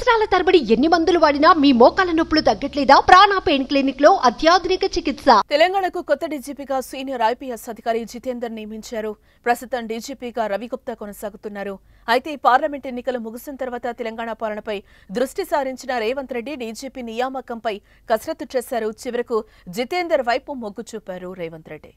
సంవత్సరాల తరబడి ఎన్ని మందులు వాడినా మీ మోకాల నొప్పులు తగ్గట్లేదా ప్రాణ పెయిన్ క్లినిక్ లో అత్యాధునిక చికిత్స తెలంగాణకు కొత్త డీజీపీగా సీనియర్ ఐపీఎస్ అధికారి జితేందర్ నియమించారు ప్రస్తుతం డీజీపీగా రవిగుప్తా కొనసాగుతున్నారు అయితే ఈ పార్లమెంట్ ఎన్నికలు ముగిసిన తర్వాత తెలంగాణ పాలనపై దృష్టి సారించిన రేవంత్ రెడ్డి డీజీపీ నియామకంపై కసరత్తు చేశారు చివరకు జితేందర్ వైపు మొగ్గు చూపారు రేవంత్ రెడ్డి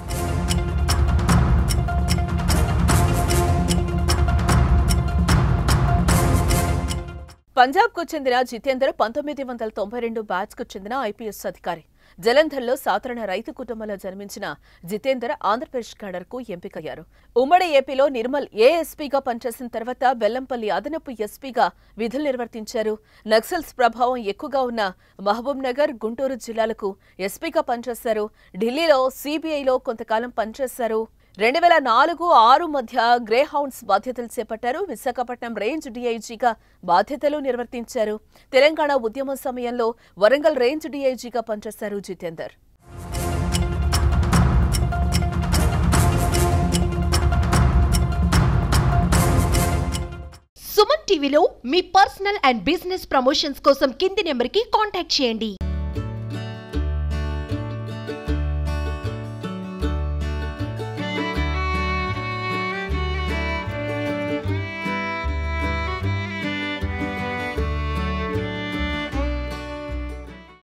పంజాబ్కు చెందిన జితేందర్ పంతొమ్మిది వందల తొంభై రెండు బ్యాచ్కు చెందిన ఐపీఎస్ అధికారి జలంధర్లో సాధారణ రైతు కుటుంబంలో జన్మించిన జితేందర్ ఆంధ్రప్రదేశ్ క్యాడర్కు ఎంపికయ్యారు ఉమ్మడి ఏపీలో నిర్మల్ ఏఎస్పీగా పనిచేసిన తర్వాత బెల్లంపల్లి అదనపు ఎస్పీగా విధులు నిర్వర్తించారు నక్సల్స్ ప్రభావం ఎక్కువగా ఉన్న మహబూబ్ నగర్ గుంటూరు జిల్లాలకు ఎస్పీగా పనిచేశారు ఢిల్లీలో సీబీఐలో కొంతకాలం పనిచేశారు రెండు వేల నాలుగు ఆరు మధ్య గ్రే హౌండ్స్ బాధ్యతలు చేపట్టారు విశాఖపట్నం రేంజ్ డీఐజీగా బాధ్యతలు నిర్వర్తించారు తెలంగాణ ఉద్యమం సమయంలో వరంగల్ రేంజ్ డీఐజీగా పనిచేశారు జితేందర్ సుమన్ టీవీలో మీ పర్సనల్ అండ్ బిజినెస్ ప్రమోషన్స్ కోసం కింది నెంబర్ కి కాంటాక్ట్ చేయండి